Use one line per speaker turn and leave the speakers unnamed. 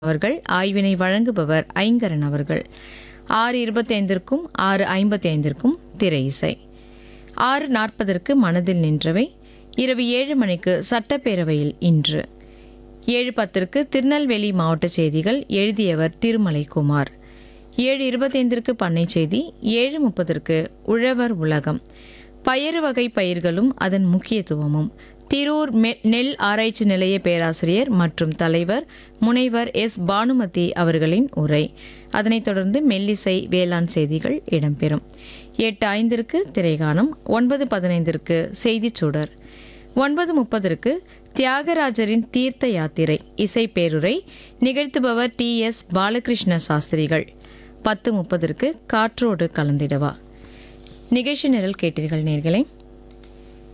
அவர்கள் ஆய்வினை வழங்குபவர் ஐங்கரன் அவர்கள் ஆறு இருபத்தைந்திற்கும் ஆறு ஐம்பத்தி ஐந்திற்கும் திரை இசை ஆறு நாற்பதற்கு மனதில் நின்றவை இரவு ஏழு மணிக்கு சட்டப்பேரவையில் இன்று ஏழு பத்திற்கு திருநெல்வேலி மாவட்ட செய்திகள் எழுதியவர் திருமலை குமார் ஏழு இருபத்தைந்திற்கு பண்ணை செய்தி ஏழு முப்பதற்கு உழவர் உலகம் பயறு வகை பயிர்களும் அதன் முக்கியத்துவமும் திரூர் மெ- நெல் ஆராய்ச்சி நிலைய பேராசிரியர் மற்றும் தலைவர் முனைவர் எஸ் பானுமதி அவர்களின் உரை அதனைத் தொடர்ந்து மெல்லிசை வேளாண் செய்திகள் இடம்பெறும் எட்டு ஐந்திற்கு திரைகானம் ஒன்பது பதினைந்திற்கு செய்திச் சுடர் ஒன்பது முப்பதற்கு தியாகராஜரின் தீர்த்த யாத்திரை இசை பேருரை நிகழ்த்துபவர் டி எஸ் பாலகிருஷ்ண சாஸ்திரிகள் பத்து முப்பதற்கு காற்றோடு கலந்திடவா நிகழ்ச்சி நிரல் கேட்டீர்கள் நேர்களே